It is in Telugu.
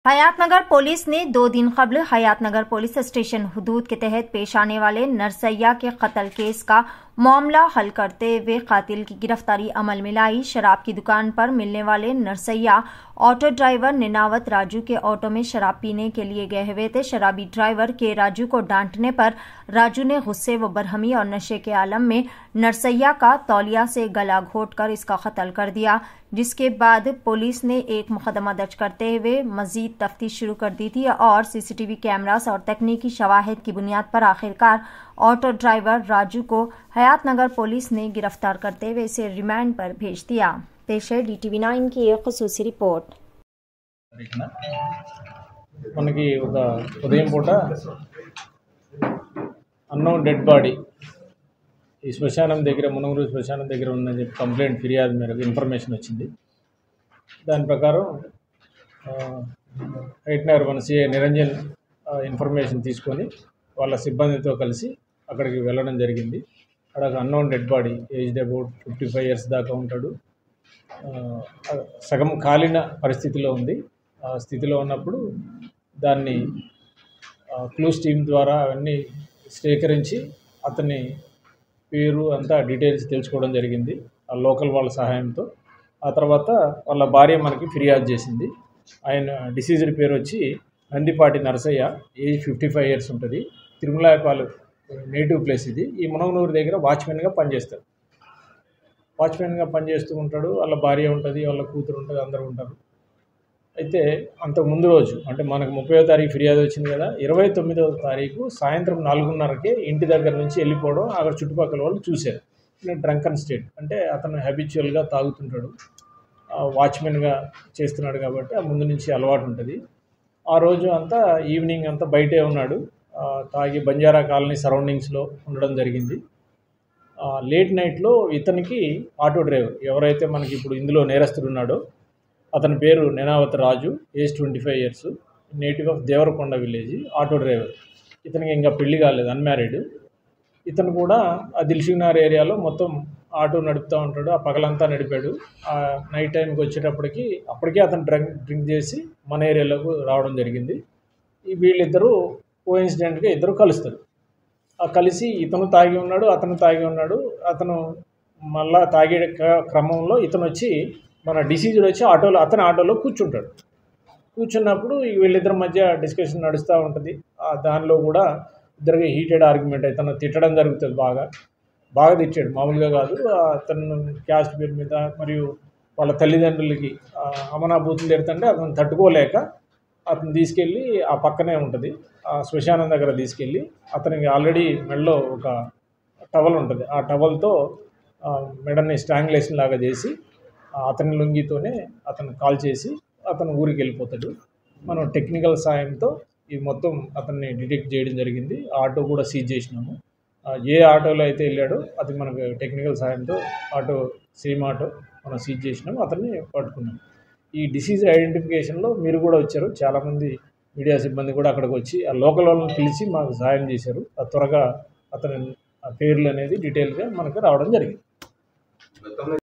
हयातनगर पुलिस ने दो दिन कबल हयातनगर पुलिस स्टेशन हदूद के तहत पेश आने वाले नरसैया के कत्ल केस का मामला हल करते हुए कातिल की गिरफ्तारी अमल में लाई शराब की दुकान पर मिलने वाले नरसैया ऑटो ड्राइवर निनावत राजू के ऑटो में शराब पीने के लिए गए हुए थे शराबी ड्राइवर के राजू को डांटने पर राजू ने गुस्से व बरहमी और नशे के आलम में नरसैया का तौलिया से गला घोट कर इसका कत्ल कर दिया जिसके बाद पुलिस ने एक मुकदमा दर्ज करते हुए मजीद तफ्तीश शुरू कर दी थी और सीसीटीवी कैमरास और तकनीकी शवाहिद की बुनियाद पर आखिरकार ऑटो ड्राइवर राजू को हयातनगर पुलिस ने गिरफ्तार करते हुए इसे रिमांड पर भेज दिया पेश है डीटीवी नाइन की एक खसूसी रिपोर्ट తారీఖున మనకి ఒక ఉదయం పూట అన్నోన్ డెడ్ బాడీ ఈ శ్మశానం దగ్గర మునుగురు శ్మశానం దగ్గర ఉందని చెప్పి కంప్లైంట్ ఫిర్యాదు మేరకు ఇన్ఫర్మేషన్ వచ్చింది దాని ప్రకారం హైట్ నగర్ మన సిఐ నిరంజన్ ఆ, ఇన్ఫర్మేషన్ తీసుకొని వాళ్ళ సిబ్బందితో కలిసి అక్కడికి వెళ్ళడం జరిగింది అక్కడ ఒక unknown dead body aged about fifty five years దాకా ఉంటాడు ఆ, సగం కాలిన పరిస్థితిలో ఉంది ఆ స్థితిలో ఉన్నప్పుడు దాన్ని క్లూస్ టీమ్ ద్వారా అవన్నీ సేకరించి అతని పేరు అంతా డీటెయిల్స్ తెలుసుకోవడం జరిగింది ఆ లోకల్ వాళ్ళ సహాయంతో ఆ తర్వాత వాళ్ళ భార్య మనకి ఫిర్యాదు చేసింది ఆయన డిసీజ్డ్ పేరు వచ్చి Nandipati Narasaiah age fifty five years ఉంటుంది తిరుమలాయపాలు నేటివ్ ప్లేస్ ఇది ఈ మునగనూరు దగ్గర వాచ్మెన్గా పనిచేస్తారు వాచ్మెన్గా పనిచేస్తూ ఉంటాడు వాళ్ళ భార్య ఉంటుంది వాళ్ళ కూతురు ఉంటుంది అందరూ ఉంటారు అయితే అంత ముందు రోజు అంటే మనకు ముప్పై తారీఖు ఫిర్యాదు వచ్చింది కదా ఇరవై తొమ్మిదవ తారీఖు సాయంత్రం నాలుగున్నరకే ఇంటి దగ్గర నుంచి వెళ్ళిపోవడం అక్కడ చుట్టుపక్కల వాళ్ళు చూశారు డ్రంకన్ స్టేట్ అంటే అతను హ్యాబిచువల్గా తాగుతుంటాడు ఆ వాచ్మెన్గా చేస్తున్నాడు కాబట్టి ఆ ముందు నుంచి అలవాటు ఉంటుంది ఆ రోజు అంతా ఈవినింగ్ అంతా బయటే ఉన్నాడు ఆ, తాగి బంజారా కాలనీ సరౌండింగ్స్లో ఉండడం జరిగింది ఆ, లేట్ నైట్లో ఇతనికి ఆటో డ్రైవర్ ఎవరైతే మనకి ఇప్పుడు ఇందులో నేరస్తుడు ఉన్నాడో అతని పేరు Nenavath Raju age twenty five years native of Devarakonda village auto driver ఇతనికి ఇంకా పెళ్లి కాలేదు అన్మ్యారీడ్ ఇతను కూడా ఆ దిల్షుక్నగర్ ఏరియాలో మొత్తం ఆటో నడుపుతూ ఉంటాడు ఆ పగలంతా నడిపాడు ఆ నైట్ టైంకి వచ్చేటప్పటికి అప్పటికే అతను డ్రింక్ డ్రింక్ చేసి మన ఏరియాలోకి రావడం జరిగింది ఈ వీళ్ళిద్దరూ కోఇన్సిడెంట్గా ఇద్దరు కలుస్తారు ఆ కలిసి ఇతను తాగి ఉన్నాడు అతను తాగి ఉన్నాడు అతను మళ్ళా తాగే క్ర- క్రమంలో ఇతను వచ్చి మన డిసీజుడు వచ్చి ఆటోలో అతని ఆటోలో కూర్చుంటాడు కూర్చున్నప్పుడు ఈ వీళ్ళిద్దరి మధ్య డిస్కషన్ నడుస్తూ ఉంటుంది ఆ దానిలో కూడా ఇద్దరికి హీటెడ్ ఆర్గ్యుమెంట్ ఇతను తిట్టడం జరుగుతుంది బాగా బాగా తిట్టాడు మామూలుగా కాదు ఆ అతను క్యాస్ట్ పేరు మీద మరియు వాళ్ళ తల్లిదండ్రులకి ఆ, అమనాభూతులు తిడుతుంటే అతను తట్టుకోలేక అతను తీసుకెళ్ళి ఆ పక్కనే ఉంటుంది ఆ శ్మశానం దగ్గర తీసుకెళ్ళి అతనికి ఆల్రెడీ మెడలో ఒక టవల్ ఉంటుంది ఆ టవల్తో మెడని స్ట్రాంగ్లేషన్ లాగా చేసి ఆ, అతని లుంగితోనే అతను కాల్ చేసి అతను ఊరికి వెళ్ళిపోతాడు మనం టెక్నికల్ సాయంతో ఇది మొత్తం అతన్ని డిటెక్ట్ చేయడం జరిగింది ఆ ఆటో కూడా సీజ్ చేసినాము ఆ, ఏ ఆటోలో అయితే వెళ్ళాడో అది మనకు టెక్నికల్ సాయంతో ఆటో సేమ్ ఆటో మనం సీజ్ చేసినాము అతన్ని పట్టుకున్నాం ఈ డిసీజ్ ఐడెంటిఫికేషన్లో మీరు కూడా వచ్చారు చాలామంది మీడియా సిబ్బంది కూడా అక్కడికి వచ్చి ఆ లోకల్ వాళ్ళని పిలిచి మాకు సహాయం చేశారు ఆ త్వరగా అతని ఆ పేర్లు అనేది డీటెయిల్గా మనకు రావడం జరిగింది